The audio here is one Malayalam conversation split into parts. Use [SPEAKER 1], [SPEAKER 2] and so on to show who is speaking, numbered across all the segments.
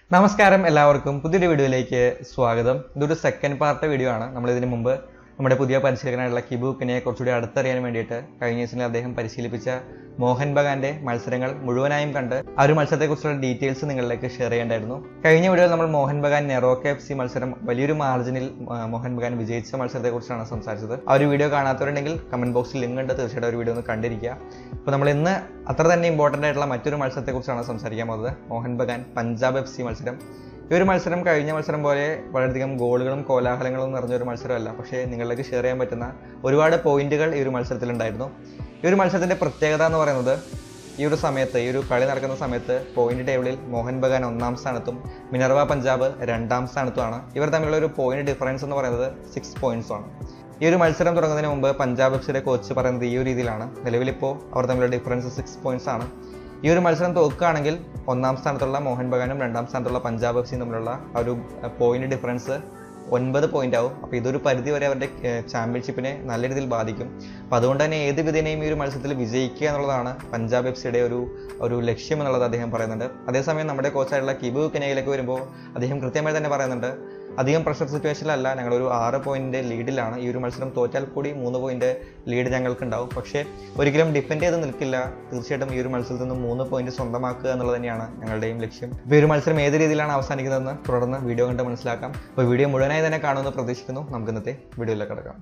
[SPEAKER 1] നമസ്കാരം എല്ലാവർക്കും പുതിയൊരു വീഡിയോയിലേക്ക് സ്വാഗതം ഇതൊരു സെക്കൻഡ് പാർട്ട് വീഡിയോ ആണ് നമ്മൾ ഇതിനു മുമ്പ് നമ്മുടെ പുതിയ പരിശീലകനായിട്ടുള്ള കിബു കിനെ കുറച്ചുകൂടി അടുത്തറിയാൻ വേണ്ടിയിട്ട് കഴിഞ്ഞ സീസണിൽ അദ്ദേഹം പരിശീലിപ്പിച്ച മോഹൻ ബഗാന്റെ മത്സരങ്ങൾ മുഴുവനായും കണ്ട് ആ ഒരു മത്സരത്തെക്കുറിച്ചുള്ള ഡീറ്റെയിൽസ് നിങ്ങളിലേക്ക് ഷെയർ ചെയ്യേണ്ടായിരുന്നു കഴിഞ്ഞ വീഡിയോയിൽ നമ്മൾ മോഹൻ ബഗാൻ നെറോക്കെ എഫ് സി മത്സരം വലിയൊരു മാർജിനിൽ ആ, മോഹൻ ബഗാൻ വിജയിച്ച മത്സരത്തെക്കുറിച്ചാണ് സംസാരിച്ചത് ആ ഒരു വീഡിയോ കാണാത്തവരുണ്ടെങ്കിൽ കമന്റ് ബോക്സിൽ ലിങ്ക് ഉണ്ട് തീർച്ചയായിട്ടും ഒരു വീഡിയോ ഒന്ന് കണ്ടിരിക്കുക അപ്പോൾ നമ്മൾ ഇന്ന് അത്ര തന്നെ ഇമ്പോർട്ടൻ്റ് ആയിട്ടുള്ള മറ്റൊരു മത്സരത്തെക്കുറിച്ചാണ് സംസാരിക്കാൻ പോകുന്നത് മോഹൻ ബഗാൻ പഞ്ചാബ് എഫ് സി മത്സരം ഈ ഒരു മത്സരം കഴിഞ്ഞ മത്സരം പോലെ വളരെയധികം ഗോളുകളും കോലാഹലങ്ങളും നിറഞ്ഞ ഒരു മത്സരമല്ല പക്ഷേ നിങ്ങളിലേക്ക് ഷെയർ ചെയ്യാൻ പറ്റുന്ന ഒരുപാട് പോയിന്റുകൾ ഈ ഒരു മത്സരത്തിലുണ്ടായിരുന്നു ഈ ഒരു മത്സരത്തിന്റെ പ്രത്യേകത എന്ന് പറയുന്നത് ഈ ഒരു സമയത്ത് ഈ ഒരു കളി നടക്കുന്ന സമയത്ത് പോയിന്റ് ടേബിളിൽ മോഹൻ ബഗാൻ ഒന്നാം സ്ഥാനത്തും മിനർവ പഞ്ചാബ് രണ്ടാം സ്ഥാനത്തുമാണ് ഇവർ തമ്മിലുള്ള ഒരു പോയിന്റ് ഡിഫറൻസ് എന്ന് പറയുന്നത് സിക്സ് പോയിന്റ്സ് ആണ് ഈ ഒരു മത്സരം തുടങ്ങുന്നതിന് മുമ്പ് പഞ്ചാബ് എഫ് സിയുടെ കോച്ച് പറയുന്നത് ഈ ഒരു രീതിയിലാണ് നിലവിലിപ്പോൾ അവർ തമ്മിലുള്ള ഡിഫറൻസ് സിക്സ് പോയിന്റ്സ് ആണ് ഈ ഒരു മത്സരം തോക്കുകയാണെങ്കിൽ ഒന്നാം സ്ഥാനത്തുള്ള മോഹൻ ബഗാനും രണ്ടാം സ്ഥാനത്തുള്ള പഞ്ചാബ് എഫ് സിയും തമ്മിലുള്ള ആ ഒരു പോയിന്റ് ഡിഫറൻസ് ഒൻപത് പോയിന്റ് ആവും അപ്പോൾ ഇതൊരു പരിധി വരെ അവരുടെ ചാമ്പ്യൻഷിപ്പിനെ നല്ല രീതിയിൽ ബാധിക്കും അപ്പോൾ അതുകൊണ്ട് തന്നെ ഏത് വിധേനയും ഈ ഒരു മത്സരത്തിൽ വിജയിക്കുക എന്നുള്ളതാണ് പഞ്ചാബ് എഫ് സിയുടെ ഒരു ഒരു ലക്ഷ്യം എന്നുള്ളത് അദ്ദേഹം പറയുന്നുണ്ട് അതേസമയം നമ്മുടെ കോച്ചായിട്ടുള്ള കിബു കെനയിലേക്ക് വരുമ്പോൾ അദ്ദേഹം കൃത്യമായി തന്നെ പറയുന്നുണ്ട് അധികം പ്രഷർ സിറ്റുവേഷനിലല്ല ഞങ്ങൾ ഒരു ആറ് പോയിന്റ് ലീഡിലാണ് ഈ ഒരു മത്സരം തോറ്റാൽ കൂടി മൂന്ന് പോയിന്റ് ലീഡ് ഞങ്ങൾക്ക് ഉണ്ടാവും പക്ഷേ ഒരിക്കലും ഡിപ്പെൻഡ് ചെയ്ത് നിൽക്കില്ല തീർച്ചയായിട്ടും ഈ ഒരു മത്സരത്തിൽ നിന്ന് മൂന്ന് പോയിന്റ് സ്വന്തമാക്കുക എന്നുള്ളത് തന്നെയാണ് ഞങ്ങളുടെയും ലക്ഷ്യം ഇപ്പോൾ ഈ ഒരു മത്സരം ഏത് രീതിയിലാണ് അവസാനിക്കുന്നതെന്ന് തുടർന്ന് വീഡിയോ കണ്ട് മനസ്സിലാക്കാം അപ്പോൾ വീഡിയോ മുഴുവനായി തന്നെ കാണുമെന്ന് പ്രതീക്ഷിക്കുന്നു നമുക്ക് ഇന്നത്തെ വീഡിയോയിലേക്ക് കിടക്കാം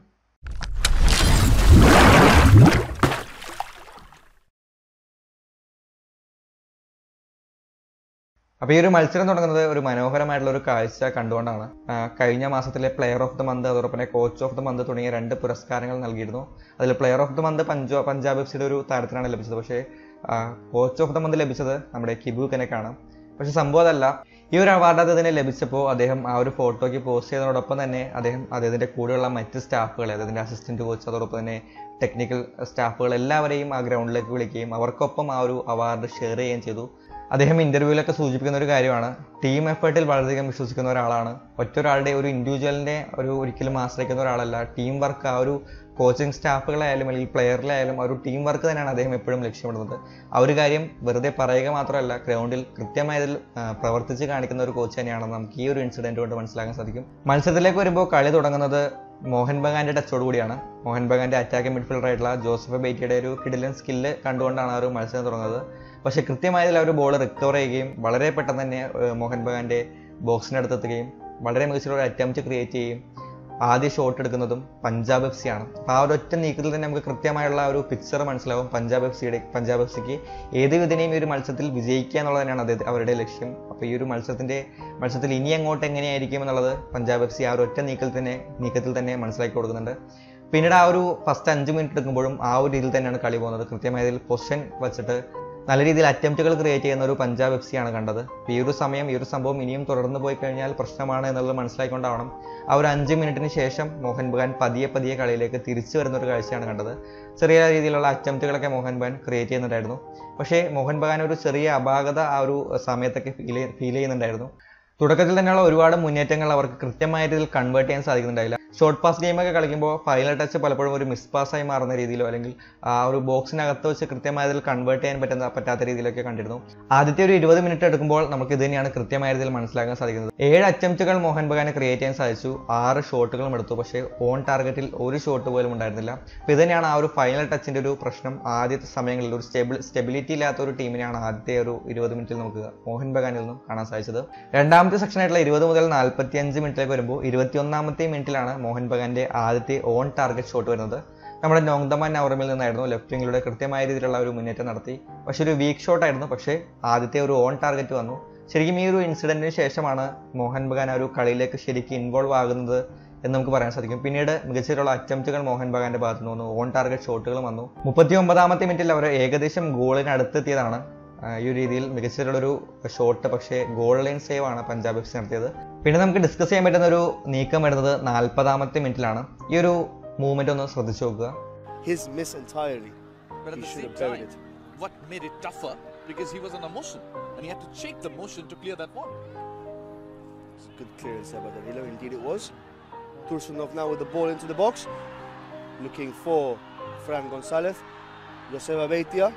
[SPEAKER 1] അപ്പോൾ ഈ ഒരു മത്സരം തുടങ്ങുന്നത് ഒരു മനോഹരമായിട്ടുള്ള ഒരു കാഴ്ച കണ്ടുകൊണ്ടാണ് ആ, കഴിഞ്ഞ മാസത്തിലെ പ്ലെയർ ഓഫ് ദി മന്ത് അതോടൊപ്പം തന്നെ കോച്ച് ഓഫ് ദി മന്ത് തുടങ്ങിയ രണ്ട് പുരസ്കാരങ്ങൾ നൽകിയിരുന്നു അതിൽ player of the month Punjab Punjab F സിയുടെ ഒരു താരത്തിനാണ് ലഭിച്ചത് പക്ഷേ കോച്ച് ഓഫ് ദി മന്ത് ലഭിച്ചത് നമ്മുടെ കിബു കെനക്കാണ് പക്ഷെ സംഭവം അതല്ല ഈ ഒരു അവാർഡ് അദ്ദേഹത്തിന് ലഭിച്ചപ്പോൾ അദ്ദേഹം ആ ഒരു ഫോട്ടോയ്ക്ക് പോസ്റ്റ് ചെയ്തതോടൊപ്പം തന്നെ അദ്ദേഹം അദ്ദേഹത്തിന്റെ കൂടെയുള്ള മറ്റ് സ്റ്റാഫുകളെ അദ്ദേഹത്തിന്റെ അസിസ്റ്റന്റ് കോച്ച് അതോടൊപ്പം തന്നെ ടെക്നിക്കൽ സ്റ്റാഫുകൾ എല്ലാവരെയും ആ ഗ്രൗണ്ടിലേക്ക് വിളിക്കുകയും അവർക്കൊപ്പം ആ ഒരു അവാർഡ് ഷെയർ ചെയ്യുകയും ചെയ്തു അദ്ദേഹം ഇന്റർവ്യൂവിലൊക്കെ സൂചിപ്പിക്കുന്ന ഒരു കാര്യമാണ് ടീം എഫേർട്ടിൽ വളരെയധികം വിശ്വസിക്കുന്ന ഒരാളാണ് ഒറ്റൊരാളുടെ ഒരു ഇൻഡിവിജ്വലിനെ ഒരു ഒരിക്കലും ആശ്രയിക്കുന്ന ഒരാളല്ല ടീം വർക്ക് ആ ഒരു കോച്ചിങ് സ്റ്റാഫുകളായാലും അല്ലെങ്കിൽ പ്ലെയറിലായാലും ആ ഒരു ടീം വർക്ക് തന്നെയാണ് അദ്ദേഹം എപ്പോഴും ലക്ഷ്യമിടുന്നത് ആ ഒരു കാര്യം വെറുതെ പറയുക മാത്രമല്ല ഗ്രൗണ്ടിൽ കൃത്യമായതിൽ ആ, പ്രവർത്തിച്ച് കാണിക്കുന്ന ഒരു കോച്ച് തന്നെയാണെന്ന് നമുക്ക് ഈ ഒരു ഇൻസിഡന്റ് കൊണ്ട് മനസ്സിലാക്കാൻ സാധിക്കും മത്സരത്തിലേക്ക് വരുമ്പോൾ കളി തുടങ്ങുന്നത് മോഹൻ ബഗാന്റെ ടച്ചോട് കൂടിയാണ് മോഹൻ ബഗാന്റെ അറ്റാക്കിംഗ് മിഡ്ഫീൽഡർ ആയിട്ടുള്ള ജോസഫ് ബേറ്റിയുടെ ഒരു കിടിലൻ സ്കില്ല് കണ്ടുകൊണ്ടാണ് ആ ഒരു മത്സരം തുടങ്ങുന്നത് പക്ഷേ കൃത്യമായതിൽ ആ ഒരു ബോൾ റിക്കവർ ചെയ്യുകയും വളരെ പെട്ടെന്ന് തന്നെ ഏഹ്, മോഹൻ ബഗാന്റെ ബോക്സിനടുത്തെത്തുകയും വളരെ മികച്ച ഒരു അറ്റംപ്റ്റ് ക്രിയേറ്റ് ചെയ്യുകയും ആദ്യ ഷോട്ട് എടുക്കുന്നതും പഞ്ചാബ് എഫ് സി ആണ് അപ്പോൾ ആ ഒരു ഒറ്റ നീക്കത്തിൽ തന്നെ നമുക്ക് കൃത്യമായുള്ള ആ ഒരു പിക്ചർ മനസ്സിലാവും പഞ്ചാബ് എഫ് സിയുടെ പഞ്ചാബ് എഫ് സിക്ക് ഏത് വിധനെയും ഈ ഒരു മത്സരത്തിൽ വിജയിക്കുക എന്നുള്ളത് തന്നെയാണ് അദ്ദേഹം അവരുടെ ലക്ഷ്യം അപ്പോൾ ഈ ഒരു മത്സരത്തിന്റെ മത്സരത്തിൽ ഇനി അങ്ങോട്ട് എങ്ങനെയായിരിക്കും എന്നുള്ളത് പഞ്ചാബ് എഫ് സി ആ ഒരു ഒറ്റ നീക്കത്തിൽ തന്നെ നീക്കത്തിൽ തന്നെ മനസ്സിലാക്കി കൊടുക്കുന്നുണ്ട് പിന്നീട് ആ ഒരു ഫസ്റ്റ് അഞ്ച് മിനിറ്റ് എടുക്കുമ്പോഴും ആ ഒരു രീതിയിൽ തന്നെയാണ് കളി പോകുന്നത് കൃത്യമായതിൽ പൊസിഷൻ വെച്ചിട്ട് നല്ല രീതിയിൽ അറ്റംപ്റ്റുകൾ ക്രിയേറ്റ് ചെയ്യുന്ന ഒരു പഞ്ചാബ് എഫ് സി ആണ് കണ്ടത് അപ്പോൾ ഈ ഒരു സമയം ഈ ഒരു സംഭവം ഇനിയും തുടർന്ന് പോയി കഴിഞ്ഞാൽ പ്രശ്നമാണ് എന്നുള്ളത് മനസ്സിലാക്കിക്കൊണ്ടാവണം ആ ഒരു അഞ്ച് മിനിറ്റിന് ശേഷം മോഹൻ ബഗാൻ പതിയെ പതിയെ കളിയിലേക്ക് തിരിച്ചു വരുന്ന ഒരു കാഴ്ചയാണ് കണ്ടത് ചെറിയ രീതിയിലുള്ള അറ്റംപ്റ്റുകളൊക്കെ മോഹൻ ബഗാൻ ക്രിയേറ്റ് ചെയ്യുന്നുണ്ടായിരുന്നു പക്ഷേ മോഹൻ ബഗാൻ ഒരു ചെറിയ അപാകത ആ ഒരു സമയത്തൊക്കെ ഫീൽ ഫീൽ ചെയ്യുന്നുണ്ടായിരുന്നു തുടക്കത്തിൽ തന്നെയുള്ള ഒരുപാട് മുന്നേറ്റങ്ങൾ അവർക്ക് കൃത്യമായ രീതിയിൽ കൺവേർട്ട് ചെയ്യാൻ സാധിക്കുന്നുണ്ടായില്ല ഷോർട്ട് പാസ് ഗെയിമൊക്കെ കളിക്കുമ്പോൾ ഫൈനൽ ടച്ച് പലപ്പോഴും ഒരു മിസ് പാസ്സായി മാറുന്ന രീതിയിലോ അല്ലെങ്കിൽ ആ ഒരു ബോക്സിനകത്ത് വെച്ച് കൃത്യമായ രീതിയിൽ കൺവേർട്ട് ചെയ്യാൻ പറ്റുന്ന പറ്റാത്ത രീതിയിലൊക്കെ കണ്ടിരുന്നു ആദ്യത്തെ ഒരു ഇരുപത് മിനിറ്റ് എടുക്കുമ്പോൾ നമുക്ക് ഇത് തന്നെയാണ് കൃത്യമായ രീതിയിൽ മനസ്സിലാക്കാൻ സാധിക്കുന്നത് ഏഴ് അറ്റംപ്റ്റുകൾ മോഹൻ ബഗാനെ ക്രിയേറ്റ് ചെയ്യാൻ സാധിച്ചു ആറ് ഷോട്ടുകളും എടുത്തു പക്ഷേ ഓൺ ടാർഗറ്റിൽ ഒരു ഷോട്ട് പോലും ഉണ്ടായിരുന്നില്ല അപ്പോൾ ഇത് തന്നെയാണ് ആ ഒരു ഫൈനൽ ടച്ചിന്റെ ഒരു പ്രശ്നം ആദ്യത്തെ സമയങ്ങളിൽ ഒരു സ്റ്റെബിൾ സ്റ്റെബിലിറ്റി ഇല്ലാത്ത ഒരു ടീമിനെയാണ് ആദ്യത്തെ ഒരു ഇരുപത് മിനിറ്റിൽ നമുക്ക് മോഹൻ ബഗാനിൽ നിന്നും കാണാൻ സാധിച്ചത് രണ്ടാമത്തെ സെക്ഷനായിട്ടുള്ള ഇരുപത് മുതൽ നാൽപ്പത്തി അഞ്ച് മിനിറ്റിലേക്ക് വരുമ്പോൾ ഇരുപത്തിയൊന്നാമത്തെ മിനിറ്റിലാണ് മോഹൻ ബഗാന്റെ ആദ്യത്തെ ഓൺ ടാർഗറ്റ് ഷോട്ട് വരുന്നത് നമ്മുടെ നോങ്ദമാൻ നവറമിൽ നിന്നായിരുന്നു ലെഫ്റ്റ് വിങ്ങിലൂടെ കൃത്യമായ രീതിയിലുള്ള ഒരു മുന്നേറ്റം നടത്തി പക്ഷെ ഒരു വീക്ക് ഷോട്ട് ആയിരുന്നു പക്ഷേ ആദ്യത്തെ ഒരു ഓൺ ടാർഗറ്റ് വന്നു ശരിക്കും ഈ ഒരു ഇൻസിഡന്റിന് ശേഷമാണ് മോഹൻ ബഗാൻ ആ ഒരു കളിയിലേക്ക് ശരിക്കും ഇൻവോൾവ് ആകുന്നത് എന്ന് നമുക്ക് പറയാൻ സാധിക്കും പിന്നീട് മികച്ചിട്ടുള്ള അറ്റംപ്റ്റുകൾ മോഹൻ ബഗാന്റെ ഭാഗത്ത് നിന്ന് വന്നു ഓൺ ടാർഗറ്റ് ഷോട്ടുകളും വന്നു മുപ്പത്തി ഒമ്പതാമത്തെ മിനിറ്റിൽ അവർ ഏകദേശം ഗോളിന് അടുത്തെത്തിയതാണ് ആ, ഈ ഒരു രീതിയിൽ മികച്ചിട്ടുള്ള ഒരു ഷോട്ട് പക്ഷേ ഗോൾ ലൈൻ സേവ് ആണ് പഞ്ചാബ് എഫ് സി നടത്തിയത് പിന്നെ നമുക്ക് ഡിസ്കസ് ചെയ്യാൻ പറ്റുന്ന ഒരു നീക്കം വരുന്നത് നാൽപ്പതാമത്തെ മിനിറ്റിലാണ് ഈ ഒരു മൂവ്മെന്റ് ഒന്ന് ശ്രദ്ധിച്ചു നോക്കുക
[SPEAKER 2] his miss entirely.
[SPEAKER 3] But at
[SPEAKER 2] He
[SPEAKER 3] the
[SPEAKER 2] should
[SPEAKER 3] same
[SPEAKER 2] have buried
[SPEAKER 3] time, what made it tougher because he was on a motion and he had to shake the motion to clear that ball.
[SPEAKER 2] It's a good clearance there by Danilo, indeed it was. Tursunov now with the ball into the box, looking for Fran Gonzalez. Joseba Beitia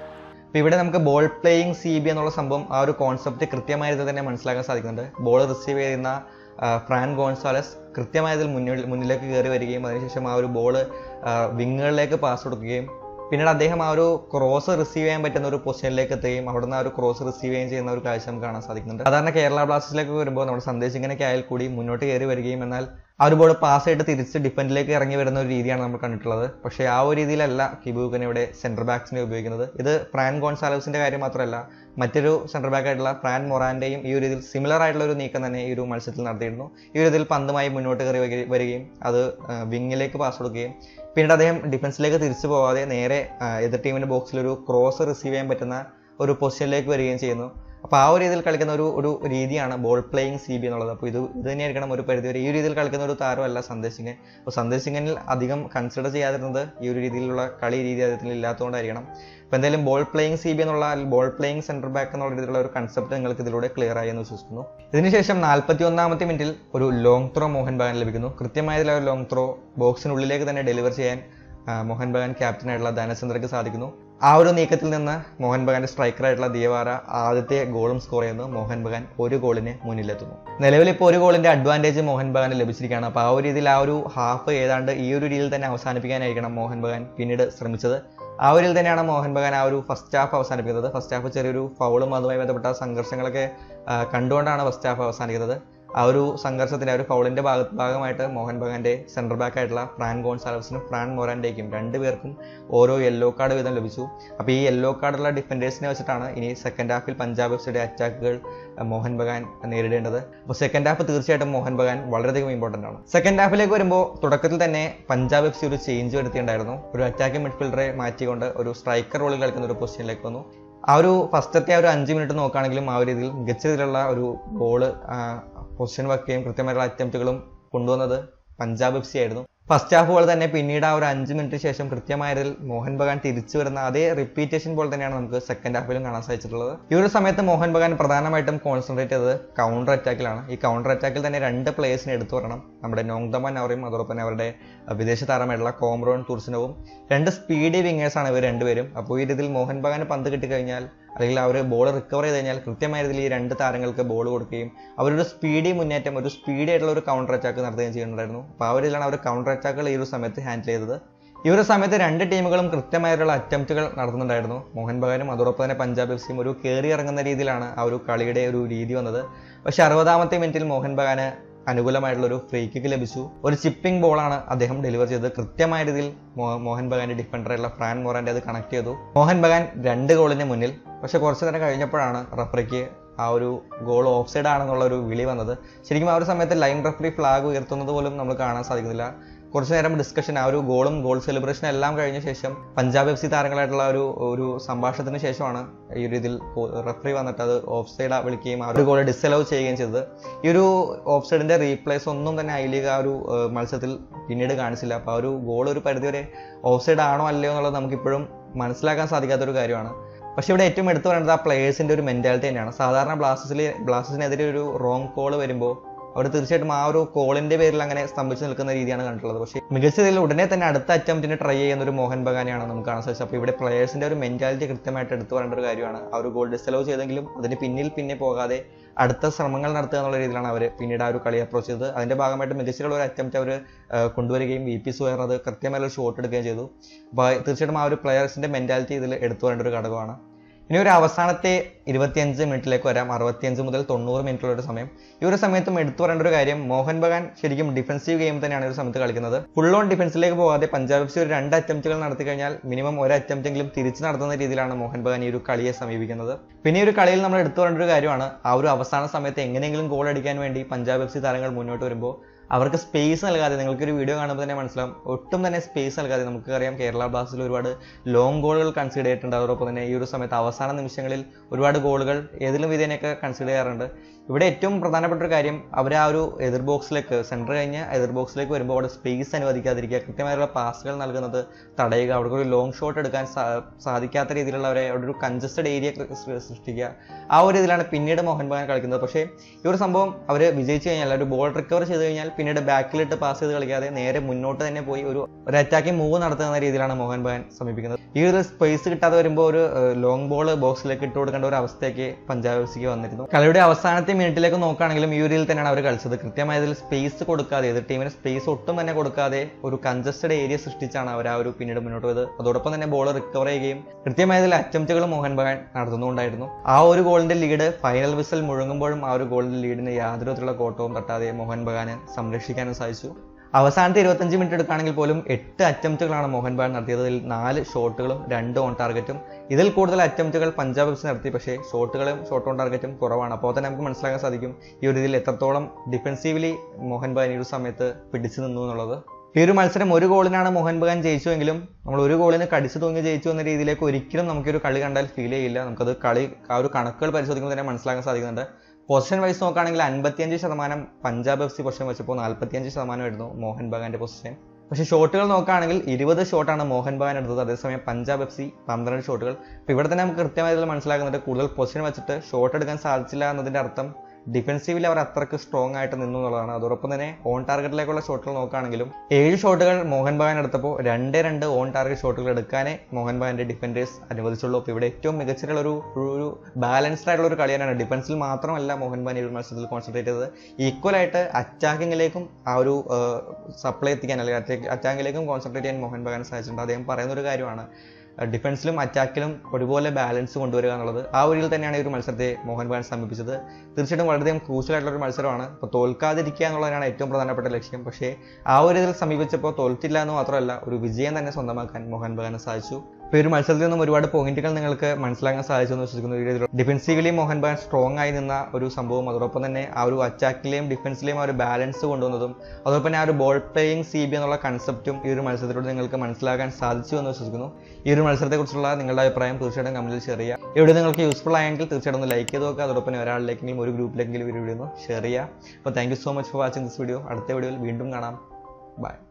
[SPEAKER 1] അപ്പോൾ ഇവിടെ നമുക്ക് ബോൾ പ്ലേയിങ് സി ബി എന്നുള്ള സംഭവം ആ ഒരു കോൺസെപ്റ്റ് കൃത്യമായിട്ട് തന്നെ മനസ്സിലാക്കാൻ സാധിക്കുന്നുണ്ട് ബോൾ റിസീവ് ചെയ്യുന്ന ആ, ഫ്രാൻ ഗോൺസാലസ് കൃത്യമായതിൽ മുന്നിൽ മുന്നിലേക്ക് കയറി വരികയും അതിനുശേഷം ആ ഒരു ബോൾ വിങ്ങുകളിലേക്ക് പാസ് കൊടുക്കുകയും പിന്നീട് അദ്ദേഹം ആ ഒരു ക്രോസ് റിസീവ് ചെയ്യാൻ പറ്റുന്ന ഒരു പൊസിഷനിലേക്ക് എത്തുകയും അവിടുന്ന് ആ ഒരു ക്രോസ് റിസീവ് ചെയ്യുകയും ചെയ്യുന്ന ഒരു കാഴ്ച നമുക്ക് കാണാൻ സാധിക്കുന്നുണ്ട് സാധാരണ കേരള ബ്ലാസ്റ്റേഴ്സിലേക്ക് വരുമ്പോൾ നമ്മുടെ സന്ദേശം ഇങ്ങനെയൊക്കെ ആയാൽ കൂടി മുന്നോട്ട് കയറി വരികയും എന്നാൽ ആ ഒരു ബോൾ പാസ് ആയിട്ട് തിരിച്ച് ഡിഫൻഡിലേക്ക് ഇറങ്ങി വരുന്ന ഒരു രീതിയാണ് നമ്മൾ കണ്ടിട്ടുള്ളത് പക്ഷേ ആ ഒരു രീതിയിലല്ല കിബൂക്കൻ ഇവിടെ സെന്റർ ബാക്സിനെ ഉപയോഗിക്കുന്നത് ഇത് ഫ്രാൻ ഗോൺസാലവസിന്റെ കാര്യം മാത്രമല്ല മറ്റൊരു സെന്റർ ബാക്ക് ആയിട്ടുള്ള ഫ്രാൻ മൊറാന്റെയും ഈ ഒരു രീതിയിൽ സിമിലർ ആയിട്ടുള്ള ഒരു നീക്കം തന്നെ ഈ ഒരു മത്സരത്തിൽ നടത്തിയിരുന്നു ഈ ഒരു രീതിയിൽ പന്തുമായി മുന്നോട്ട് കയറി വരിക- വരികയും അത് വിങ്ങിലേക്ക് പാസ് കൊടുക്കുകയും പിന്നീട് അദ്ദേഹം ഡിഫൻസിലേക്ക് തിരിച്ചു പോവാതെ നേരെ ആ, എതിർ ടീമിന്റെ ബോക്സിൽ ഒരു ക്രോസ് റിസീവ് ചെയ്യാൻ പറ്റുന്ന ഒരു പൊസിഷനിലേക്ക് വരികയും ചെയ്യുന്നു അപ്പോൾ ആ ഒരു രീതിയിൽ കളിക്കുന്ന ഒരു ഒരു രീതിയാണ് ബോൾ പ്ലേയിങ് സി ബി എന്നുള്ളത് അപ്പോൾ ഇത് ഇത് തന്നെയായിരിക്കണം ഒരു പരിധിവരെ ഈ ഒരു രീതിയിൽ കളിക്കുന്ന ഒരു താരമല്ല സന്ദേശ് സിംഗൻ അപ്പോൾ സന്ദേശ് സിംഗനിൽ അധികം കൺസിഡർ ചെയ്യാതിരുന്നത് ഈ ഒരു രീതിയിലുള്ള കളി രീതി അദ്ദേഹത്തിൽ ഇല്ലാത്തതുകൊണ്ടായിരിക്കണം അപ്പോൾ എന്തായാലും ബോൾ പ്ലേയിങ് സി ബി എന്നുള്ള ബോൾ പ്ലേയിങ് സെന്റർ ബാക്ക് എന്നുള്ള രീതിയിലുള്ള ഒരു കൺസെപ്റ്റ് നിങ്ങൾക്ക് ഇതിലൂടെ ക്ലിയർ ആയി എന്ന് വിശ്വസിക്കുന്നു ഇതിനുശേഷം നാൽപ്പത്തി ഒന്നാമത്തെ മിനിറ്റിൽ ഒരു ലോങ് ത്രോ മോഹൻ ബഗാൻ ലഭിക്കുന്നു കൃത്യമായതിൽ ഒരു ലോങ് ത്രോ ബോക്സിനുള്ളിലേക്ക് തന്നെ ഡെലിവർ ചെയ്യാൻ ആ, മോഹൻ ബഗാൻ ക്യാപ്റ്റനായിട്ടുള്ള ധനചന്ദ്രയ്ക്ക് സാധിക്കുന്നു ആ ഒരു നീക്കത്തിൽ നിന്ന് മോഹൻ ബഗാന്റെ സ്ട്രൈക്കറായിട്ടുള്ള ദിയവാര ആദ്യത്തെ ഗോളും സ്കോർ ചെയ്യുന്നു മോഹൻ ബഗാൻ ഒരു ഗോളിന് മുന്നിലെത്തുന്നു നിലവിൽ ഇപ്പോൾ ഒരു ഗോളിന്റെ അഡ്വാൻറ്റേജ് മോഹൻ ബഗാന് ലഭിച്ചിരിക്കുകയാണ് അപ്പോൾ ആ ഒരു രീതിയിൽ ആ ഒരു ഹാഫ് ഏതാണ്ട് ഈ ഒരു രീതിയിൽ തന്നെ അവസാനിപ്പിക്കാനായിരിക്കണം മോഹൻ ബഗാൻ പിന്നീട് ശ്രമിച്ചത് ആ ഒരു രീതിയിൽ തന്നെയാണ് മോഹൻ ബഗാൻ ആ ഒരു ഫസ്റ്റ് ഹാഫ് അവസാനിപ്പിക്കുന്നത് ഫസ്റ്റ് ഹാഫ് ചെറിയൊരു ഫൗളും അതുമായി ബന്ധപ്പെട്ട സംഘർഷങ്ങളൊക്കെ ആ, കണ്ടുകൊണ്ടാണ് ഫസ്റ്റ് ഹാഫ് അവസാനിക്കുന്നത് ആ ഒരു സംഘർഷത്തിന്റെ ആ ഒരു ഫൗളിന്റെ ഭാഗ ഭാഗമായിട്ട് മോഹൻ ബഗാന്റെ സെന്റർ ബാക്ക് ആയിട്ടുള്ള ഫ്രാൻ ഗോൺസാലവസിനും ഫ്രാൻ മൊറാൻഡേക്കും രണ്ടുപേർക്കും ഓരോ യെല്ലോ കാർഡ് വീതം ലഭിച്ചു അപ്പോൾ ഈ യെല്ലോ കാർഡുള്ള ഡിഫൻഡേഴ്സിനെ വെച്ചിട്ടാണ് ഇനി സെക്കൻഡ് ഹാഫിൽ പഞ്ചാബ് എഫ് സിയുടെ അറ്റാക്കുകൾ മോഹൻ ബഗാൻ നേരിടേണ്ടത് അപ്പോൾ സെക്കൻഡ് ഹാഫ് തീർച്ചയായിട്ടും മോഹൻ ബഗാൻ വളരെയധികം ഇമ്പോർട്ടൻ്റ് ആണ് സെക്കൻഡ് ഹാഫിലേക്ക് വരുമ്പോൾ തുടക്കത്തിൽ തന്നെ പഞ്ചാബ് എഫ് സി ഒരു ചേഞ്ച് വരുത്തിയിട്ടുണ്ടായിരുന്നു ഒരു അറ്റാക്കിംഗ് മിഡ്ഫീൽഡറെ മാറ്റിക്കൊണ്ട് ഒരു സ്ട്രൈക്കർ റോളിൽ കളിക്കുന്ന ഒരു പൊസിഷനിലേക്ക് വന്നു ആ ഒരു ഫസ്റ്റത്തെ ആ ഒരു അഞ്ച് മിനിറ്റ് നോക്കുകയാണെങ്കിലും ആ ഒരു രീതിയിൽ മികച്ച രീതിയിലുള്ള ഒരു ബോള് പൊസിഷൻ വെക്കുകയും കൃത്യമായിട്ടുള്ള അറ്റംപ്റ്റുകളും കൊണ്ടുവന്നത് പഞ്ചാബ് എഫ് സി ആയിരുന്നു ഫസ്റ്റ് ഹാഫ് പോലെ തന്നെ പിന്നീട് ആ ഒരു അഞ്ച് മിനിറ്റ് ശേഷം കൃത്യമായതിൽ മോഹൻ ബഗാൻ തിരിച്ചു വരുന്ന അതേ റിപ്പീറ്റേഷൻ പോലെ തന്നെയാണ് നമുക്ക് സെക്കൻഡ് ഹാഫിലും കാണാൻ സാധിച്ചിട്ടുള്ളത് ഈ ഒരു സമയത്ത് മോഹൻ ബഗാൻ പ്രധാനമായിട്ടും കോൺസെൻട്രേറ്റ് ചെയ്തത് കൗണ്ടർ അറ്റാക്കിലാണ് ഈ കൗണ്ടർ അറ്റാക്കിൽ തന്നെ രണ്ട് പ്ലേയേഴ്സിനെ എടുത്തു പറയണം നമ്മുടെ നോങ്ദമൻ അവരെയും അതോടൊപ്പം തന്നെ അവരുടെ അഹ്, വിദേശ താരമായിട്ടുള്ള കോമ്രോൺ തുർസിനവും രണ്ട് സ്പീഡി വിങ്ങേഴ്സ് ആണ് ഇവർ രണ്ടുപേരും അപ്പോൾ ഈ രീതിയിൽ മോഹൻ ബഗാൻ പന്ത് കിട്ടിക്കഴിഞ്ഞാൽ അല്ലെങ്കിൽ അവർ ബോൾ റിക്കവർ ചെയ്ത് കഴിഞ്ഞാൽ കൃത്യമായ രീതിയിൽ ഈ രണ്ട് താരങ്ങൾക്ക് ബോൾ കൊടുക്കുകയും അവരൊരു സ്പീഡി മുന്നേറ്റം ഒരു സ്പീഡി ആയിട്ടുള്ള ഒരു കൗണ്ടർ അറ്റാക്ക് നടത്തുകയും ചെയ്യുന്നുണ്ടായിരുന്നു അപ്പോൾ ആ ഒരു ഇതിലാണ് അവർ കൗണ്ടർ അറ്റാക്കുകൾ ഈ ഒരു സമയത്ത് ഹാൻഡിൽ ചെയ്തത് ഈ ഒരു സമയത്ത് രണ്ട് ടീമുകളും കൃത്യമായിട്ടുള്ള അറ്റംപ്റ്റുകൾ നടത്തുന്നുണ്ടായിരുന്നു മോഹൻ ബഗാനും അതോടൊപ്പം തന്നെ പഞ്ചാബ് എഫ് സിയും ഒരു കയറി ഇറങ്ങുന്ന രീതിയിലാണ് ആ ഒരു കളിയുടെ ഒരു രീതി വന്നത് പക്ഷെ അറുപതാമത്തെ മിനിറ്റിൽ മോഹൻ ബഗാന് അനുകൂലമായിട്ടുള്ള ഒരു ഫ്രീ കിക്ക് ലഭിച്ചു ഒരു ചിപ്പിംഗ് ബോളാണ് അദ്ദേഹം ഡെലിവർ ചെയ്തത് കൃത്യമായ രീതിയിൽ മോ- മോഹൻ ബഗാന്റെ ഡിഫൻഡറായിട്ടുള്ള ഫ്രാൻ മൊറാന്റെ അത് കണക്ട് ചെയ്തു മോഹൻ ബഗാൻ രണ്ട് ഗോളിന് മുന്നിൽ പക്ഷെ കുറച്ച് നേരം കഴിഞ്ഞപ്പോഴാണ് റഫറിക്ക് ആ ഒരു ഗോൾ ഓഫ് സൈഡ് ആണെന്നുള്ള ഒരു വിളി വന്നത് ശരിക്കും ആ ഒരു സമയത്ത് ലൈൻ റഫറി ഫ്ലാഗ് ഉയർത്തുന്നത് പോലും നമ്മൾ കാണാൻ സാധിക്കുന്നില്ല കുറച്ച് നേരം ഡിസ്കഷൻ ആ ഒരു ഗോളും ഗോൾ സെലിബ്രേഷൻ എല്ലാം കഴിഞ്ഞ ശേഷം പഞ്ചാബ് എഫ് സി താരങ്ങളായിട്ടുള്ള ഒരു ഒരു സംഭാഷണത്തിന് ശേഷമാണ് ഈ ഒരു ഇതിൽ റഫറി വന്നിട്ട് അത് ഓഫ് സൈഡ് വിളിക്കുകയും ആ ഒരു ഗോൾ ഡിസലവ് ചെയ്യുകയും ചെയ്തത് ഈ ഒരു ഓഫ് സൈഡിന്റെ റീപ്ലേസ് ഒന്നും തന്നെ ഐ ലീഗ് ആ ഒരു ഏഹ്, മത്സരത്തിൽ പിന്നീട് കാണിച്ചില്ല അപ്പോൾ ആ ഒരു ഗോൾ ഒരു പരിധിവരെ ഓഫ് സൈഡ് ആണോ അല്ലയോ എന്നുള്ളത് നമുക്കിപ്പോഴും മനസ്സിലാക്കാൻ സാധിക്കാത്തൊരു കാര്യമാണ് പക്ഷെ ഇവിടെ ഏറ്റവും എടുത്തു പറയുന്നത് ആ പ്ലേയേഴ്സിന്റെ ഒരു മെന്റാലിറ്റി തന്നെയാണ് സാധാരണ ബ്ലാസ്റ്റേഴ്സിൽ ബ്ലാസ്റ്റേഴ്സിനെതിരെ ഒരു റോങ് കോൾ വരുമ്പോൾ അവർ തീർച്ചയായിട്ടും ആ ഒരു കോളിന്റെ പേരിൽ അങ്ങനെ സ്തംഭിച്ചു നിൽക്കുന്ന രീതിയാണ് കണ്ടിട്ടുള്ളത് പക്ഷേ മികച്ച രീതിയിൽ ഉടനെ തന്നെ അടുത്ത അറ്റംപ്റ്റിന് ട്രൈ ചെയ്യുന്ന ഒരു മോഹൻ ബഗാനെയാണ് നമുക്ക് കാണാൻ സാധിച്ചത് അപ്പോൾ ഇവിടെ പ്ലേയേഴ്സിന്റെ ഒരു മെന്റാലിറ്റി കൃത്യമായിട്ട് എടുത്തു പറയേണ്ട ഒരു കാര്യമാണ് ആ ഒരു ഗോൾ ഡിസലവ് ചെയ്തെങ്കിലും അതിന് പിന്നിൽ പിന്നെ പോകാതെ അടുത്ത ശ്രമങ്ങൾ നടത്തുക എന്നുള്ള രീതിയിലാണ് അവർ പിന്നീട് ആ ഒരു കളി അപ്രോച്ച് ചെയ്തത് അതിന്റെ ഭാഗമായിട്ട് മികച്ചിട്ടുള്ള ഒരു അറ്റംപ്റ്റ് അവർ കൊണ്ടുവരികയും വി പി സുഹർ അത് കൃത്യമായ ഒരു ഷോട്ട് എടുക്കുകയും ചെയ്തു അപ്പോൾ തീർച്ചയായിട്ടും ആ ഒരു പ്ലെയേഴ്സിന്റെ മെന്റാലിറ്റി ഇതിൽ എടുത്തു പറയേണ്ട ഒരു ഘടകമാണ് ഇനി ഒരു അവസാനത്തെ ഇരുപത്തിയഞ്ച് മിനിറ്റിലേക്ക് വരാം അറുപത്തിയഞ്ച് മുതൽ തൊണ്ണൂറ് മിനിറ്റുള്ള ഒരു സമയം ഈ ഒരു സമയത്തും എടുത്തു പറയേണ്ട ഒരു കാര്യം മോഹൻ ബഗാൻ ശരിക്കും ഡിഫൻസീവ് ഗെയിം തന്നെയാണ് ഈ ഒരു സമയത്ത് കളിക്കുന്നത് ഫുൾ ഓൺ ഡിഫൻസിലേക്ക് പോകാതെ പഞ്ചാബ് എഫ് സി ഒരു രണ്ട് അറ്റംപ്റ്റുകൾ നടത്തി കഴിഞ്ഞാൽ മിനിമം ഒരു അറ്റംപ്റ്റെങ്കിലും തിരിച്ചു നടത്തുന്ന രീതിയിലാണ് മോഹൻ ബഗാൻ ഈ ഒരു കളിയെ സമീപിക്കുന്നത് പിന്നെ ഈ ഒരു കളിയിൽ നമ്മൾ എടുത്തു പറയേണ്ട ഒരു കാര്യമാണ് ആ ഒരു അവസാന സമയത്ത് എങ്ങനെയെങ്കിലും ഗോൾ അടിക്കാൻ വേണ്ടി പഞ്ചാബ് എഫ് സി താരങ്ങൾ മുന്നോട്ട് വരുമ്പോൾ അവർക്ക് സ്പേസ് നൽകാതെ നിങ്ങൾക്ക് ഒരു വീഡിയോ കാണുമ്പോൾ തന്നെ മനസ്സിലാവും ഒട്ടും തന്നെ സ്പേസ് നൽകാതെ നമുക്ക് അറിയാം കേരള ബ്ലാസ്റ്റേഴ്സിൽ ഒരുപാട് ലോങ് ഗോളുകൾ കൺസിഡർ ചെയ്തിട്ടുണ്ട് അതോടൊപ്പം തന്നെ ഈ ഒരു സമയത്ത് അവസാന നിമിഷങ്ങളിൽ ഒരുപാട് ഗോളുകൾ ഏതിലും വിധേനയൊക്കെ കൺസിഡർ ചെയ്യാറുണ്ട് ഇവിടെ ഏറ്റവും പ്രധാനപ്പെട്ട ഒരു കാര്യം അവർ ആ ഒരു എതിർ ബോക്സിലേക്ക് സെൻറ്റർ കഴിഞ്ഞ് എതിർ ബോക്സിലേക്ക് വരുമ്പോൾ അവിടെ സ്പേസ് അനുവദിക്കാതിരിക്കുക കൃത്യമായുള്ള പാസുകൾ നൽകുന്നത് തടയുക അവിടെ ഒരു ലോങ് ഷോട്ട് എടുക്കാൻ സാ- സാധിക്കാത്ത രീതിയിലുള്ള അവരെ അവിടെ ഒരു കൺജസ്റ്റഡ് ഏരിയ സൃഷ്ടിക്കുക ആ ഒരു ഇതിലാണ് പിന്നീട് മോഹൻ ബഗാൻ കളിക്കുന്നത് പക്ഷേ ഈ ഒരു സംഭവം അവർ വിജയിച്ചു കഴിഞ്ഞാൽ ഒരു ബോൾ റിക്കവർ ചെയ്ത് കഴിഞ്ഞാൽ പിന്നീട് ബാക്കിലിട്ട് പാസ് ചെയ്ത് കളിക്കാതെ നേരെ മുന്നോട്ട് തന്നെ പോയി ഒരു ഒരു അറ്റാക്കിംഗ് മൂവ് നടത്തുന്ന രീതിയിലാണ് മോഹൻ ബഗാൻ സമീപിക്കുന്നത് ഈ ഒരു സ്പേസ് കിട്ടാതെ വരുമ്പോൾ ഒരു ലോങ് ബോൾ ബോക്സിലേക്ക് ഇട്ട് കൊടുക്കേണ്ട ഒരു അവസ്ഥയ്ക്ക് പഞ്ചാബ് എഫ് സിക്ക് വന്നിരുന്നു കളിയുടെ അവസാനത്തെ മിനിറ്റിലേക്ക് നോക്കുകയാണെങ്കിലും ഈ ഒരു രീതിയിൽ തന്നെയാണ് അവർ കളിച്ചത് കൃത്യമായ ഇതിൽ സ്പേസ് കൊടുക്കാതെ എതിർ ടീമിന് സ്പേസ് ഒട്ടും തന്നെ കൊടുക്കാതെ ഒരു കൺജസ്റ്റഡ് ഏരിയ സൃഷ്ടിച്ചാണ് അവർ ആ ഒരു പിന്നീട് മുന്നോട്ട് പോയത് അതോടൊപ്പം തന്നെ ബോൾ റിക്കവർ ചെയ്യുകയും കൃത്യമായ ഇതിൽ അറ്റംപ്റ്റുകൾ മോഹൻ ബഗാൻ നടത്തുന്നുണ്ടായിരുന്നു ആ ഒരു ഗോളിന്റെ ലീഡ് ഫൈനൽ വിസൽ മുഴങ്ങുമ്പോഴും ആ ഒരു ഗോളിന്റെ ലീഡിന് യാതൊരു വിധത്തിലുള്ള കോട്ടവും തട്ടാതെ മോഹൻ ബഗാന് സംരക്ഷിക്കാനും സാധിച്ചു അവസാനത്തെ ഇരുപത്തഞ്ച് മിനിറ്റ് എടുക്കുകയാണെങ്കിൽ പോലും എട്ട് അറ്റംപ്റ്റുകളാണ് മോഹൻ ബഗാൻ നടത്തിയത് ഇതിൽ നാല് ഷോട്ടുകളും രണ്ട് ഓൺ ടാർഗറ്റും ഇതിൽ കൂടുതൽ അറ്റംപ്റ്റുകൾ പഞ്ചാബ് എഫ് സി നടത്തി പക്ഷേ ഷോട്ടുകളും ഷോട്ട് ഓൺ ടാർഗറ്റും കുറവാണ് അപ്പോൾ തന്നെ നമുക്ക് മനസ്സിലാക്കാൻ സാധിക്കും ഈ ഒരു ഇതിൽ എത്രത്തോളം ഡിഫെൻസീവ്ലി മോഹൻ ബഗാൻ ഈ ഒരു സമയത്ത് പിടിച്ചു നിന്നു എന്നുള്ളത് ഈ ഒരു മത്സരം ഒരു ഗോളിനാണ് മോഹൻ ബഗാൻ ജയിച്ചുവെങ്കിലും നമ്മൾ ഒരു ഗോളിന് കടിച്ചു തൂങ്ങി ജയിച്ചു എന്ന രീതിയിലേക്ക് ഒരിക്കലും നമുക്കൊരു കളി കണ്ടാൽ ഫീൽ ചെയ്യില്ല നമുക്കത് കളി ആ ഒരു കണക്കുകൾ പരിശോധിക്കുമ്പോൾ തന്നെ മനസ്സിലാക്കാൻ സാധിക്കുന്നുണ്ട് പൊസിഷൻ വൈസ് നോക്കുകയാണെങ്കിൽ അൻപത്തിയഞ്ച് ശതമാനം പഞ്ചാബ് എഫ് സി പൊസിഷൻ വെച്ചപ്പോൾ നാൽപ്പത്തിയഞ്ച് ശതമാനമായിരുന്നു മോഹൻ ബഗാന്റെ പൊസിഷൻ പക്ഷേ ഷോട്ടുകൾ നോക്കുകയാണെങ്കിൽ ഇരുപത് ഷോട്ടാണ് മോഹൻ ബഗാൻ എടുത്തത് അതേസമയം പഞ്ചാബ് എഫ് സി പന്ത്രണ്ട് ഷോട്ടുകൾ അപ്പോൾ ഇവിടെ തന്നെ നമുക്ക് കൃത്യമായി ഇതിൽ മനസ്സിലാക്കുന്നുണ്ട് കൂടുതൽ പൊസിഷൻ വെച്ചിട്ട് ഷോട്ട് എടുക്കാൻ സാധിച്ചില്ല എന്നതിന്റെ അർത്ഥം ഡിഫൻസീവിൽ അവർ അത്രക്ക് സ്ട്രോങ് ആയിട്ട് നിന്നു എന്നുള്ളതാണ് അതോടൊപ്പം തന്നെ ഓൺ ടാർഗറ്റിലേക്കുള്ള ഷോട്ടുകൾ നോക്കുകയാണെങ്കിലും ഏഴ് ഷോട്ടുകൾ മോഹൻ ബഗാൻ എടുത്തപ്പോൾ രണ്ട് രണ്ട് ഓൺ ടാർഗറ്റ് ഷോട്ടുകൾ എടുക്കാനേ മോഹൻ ബഗാന്റെ ഡിഫൻഡേഴ്സ് അനുവദിച്ചുള്ളൂ അപ്പോൾ ഇവിടെ ഏറ്റവും മികച്ചിട്ടുള്ള ഒരു ഒരു ബാലൻസ്ഡ് ആയിട്ടുള്ള ഒരു കളിയാണ് ഡിഫൻസിൽ മാത്രമല്ല മോഹൻ ബഗാൻ ഈ ഒരു മത്സരത്തിൽ കോൺസെൻട്രേറ്റ് ചെയ്തത് ഈക്വൽ ആയിട്ട് അറ്റാക്കിങ്ങിലേക്കും ആ ഒരു സപ്ലൈ എത്തിക്കാൻ അല്ലെങ്കിൽ അറ്റാക്കിലേക്കും കോൺസെൻട്രേറ്റ് ചെയ്യാൻ മോഹൻ ബഗാൻ സാധിച്ചിട്ടുണ്ട് അദ്ദേഹം പറയുന്ന ഒരു കാര്യമാണ് ഡിഫൻസിലും അറ്റാക്കിലും ഒരുപോലെ ബാലൻസ് കൊണ്ടുവരിക എന്നുള്ളത് ആ ഒരു രീതിയിൽ തന്നെയാണ് ഈ ഒരു മത്സരത്തെ മോഹൻ ബഗാൻ സമീപിച്ചത് തീർച്ചയായിട്ടും വളരെയധികം ക്രൂഷ്യൽ ആയിട്ടുള്ള ഒരു മത്സരമാണ് ഇപ്പോൾ തോൽക്കാതിരിക്കുക എന്നുള്ളതാണ് ഏറ്റവും പ്രധാനപ്പെട്ട ലക്ഷ്യം പക്ഷേ ആ ഒരു ഇതിൽ സമീപിച്ചപ്പോൾ തോൽക്കില്ല എന്ന് മാത്രമല്ല ഒരു വിജയം തന്നെ സ്വന്തമാക്കാൻ മോഹൻ ബഗാന് സാധിച്ചു ഇപ്പോൾ ഈ ഒരു മത്സരത്തിൽ നിന്നും ഒരുപാട് പോയിന്റുകൾ നിങ്ങൾക്ക് മനസ്സിലാക്കാൻ സാധിച്ചു എന്ന് വിശ്വസിക്കുന്നു ഈ രീതിയിൽ ഡിഫൻസീവലി മോഹൻ ബഗാൻ സ്ട്രോങ് ആയി നിന്ന ഒരു സംഭവം അതോടൊപ്പം തന്നെ ആ ഒരു അറ്റാക്കിലെയും ഡിഫൻസിലെയും ആ ഒരു ബാലൻസ് കൊണ്ടുവന്നതും അതോടൊപ്പം തന്നെ ആ ഒരു ബോൾ പ്ലേയിങ് സി ബി എന്നുള്ള കൺസെപ്റ്റും ഈ ഒരു മത്സരത്തിലൂടെ നിങ്ങൾക്ക് മനസ്സിലാക്കാൻ സാധിച്ചു എന്ന് വിശ്വസിക്കുന്നു ഈ ഒരു മത്സരത്തെക്കുറിച്ചുള്ള നിങ്ങളുടെ അഭിപ്രായം തീർച്ചയായിട്ടും കമന്റിൽ ഷെയർ ചെയ്യുക ഇവിടെ നിങ്ങൾക്ക് യൂസ്ഫുൾ ആയെങ്കിൽ തീർച്ചയായിട്ടും ഒന്ന് ലൈക്ക് ചെയ്ത് നോക്കുക അതോടൊപ്പം തന്നെ ഒരാളിലേക്കെങ്കിലും ഒരു ഗ്രൂപ്പിലേക്കെങ്കിലും ഈ വീഡിയോ ഒന്ന് ഷെയർ ചെയ്യുക അപ്പോൾ thank you so much for watching this video അടുത്ത വീഡിയോയിൽ വീണ്ടും കാണാം ബൈ